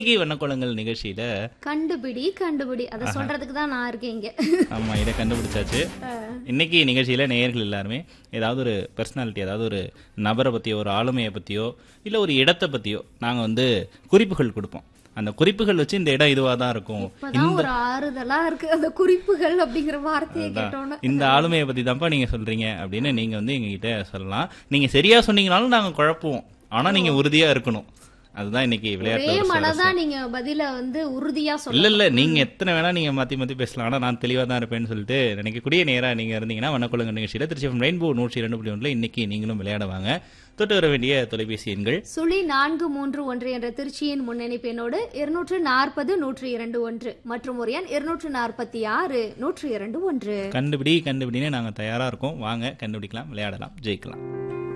இன்னைக்கு வண்ணக்கோலங்கள் நிகழ்ச்சியில கண்டுபிடி கண்டுபிடி அதை சொல்றதுக்கு தான் நான் இருக்கேன் இங்க ஆமா இதை கண்டுபிடிச்சாச்சு இன்னைக்கு நிகழ்ச்சியில நேயர்கள் எல்லாருமே ஏதாவது ஒரு பர்சனாலிட்டி அதாவது ஒரு நபரை பத்தியோ ஒரு ஆளுமையை பத்தியோ இல்ல ஒரு இடத்தை பத்தியோ நாங்க வந்து குறிப்புகள் கொடுப்போம் அந்த குறிப்புகள் வச்சு இந்த இடம் இதுவா தான் இருக்கும் இப்பதான் ஒரு ஆறுதலா இருக்கு அந்த குறிப்புகள் அப்படிங்கிற வார்த்தையை கேட்டோன்னு இந்த ஆளுமையை பத்தி தான்ப்பா நீங்க சொல்றீங்க அப்படின்னு நீங்க வந்து எங்ககிட்ட சொல்லலாம் நீங்க சரியா சொன்னீங்கனாலும் நாங்க குழப்புவோம் ஆனா நீங்க உறுதியா இருக்கணும் அதுதான் இன்னைக்கு ஒரே விளையாட்டு மனதா நீங்க பதில வந்து உறுதியா இல்ல சொல்ல இல்ல நீங்க எத்தனை வேணா நீங்க மாத்தி மாத்தி பேசலாம் ஆனா நான் தெளிவா தான் இருப்பேன்னு சொல்லிட்டு நினைக்கக்கூடிய நேரா நீங்க இருந்தீங்கன்னா வண்ணக்குழங்க நிகழ்ச்சியில திருச்சி ரெயின்போ நூற்றி ரெண்டு புள்ளி ஒன்றுல இன்னைக்கு நீங்களும் விளையாட வாங்க தொட்டு வர வேண்டிய தொலைபேசி எண்கள் சுழி நான்கு மூன்று ஒன்று என்ற திருச்சியின் முன்னணிப்பு எண்ணோடு இருநூற்று நாற்பது நூற்று இரண்டு ஒன்று மற்றும் ஒரு எண் இருநூற்று நாற்பத்தி ஆறு நூற்று இரண்டு ஒன்று கண்டுபிடி கண்டுபிடின்னு நாங்க தயாரா இருக்கோம் வாங்க கண்டுபிடிக்கலாம் விளையாடலாம் ஜெயிக்கலாம்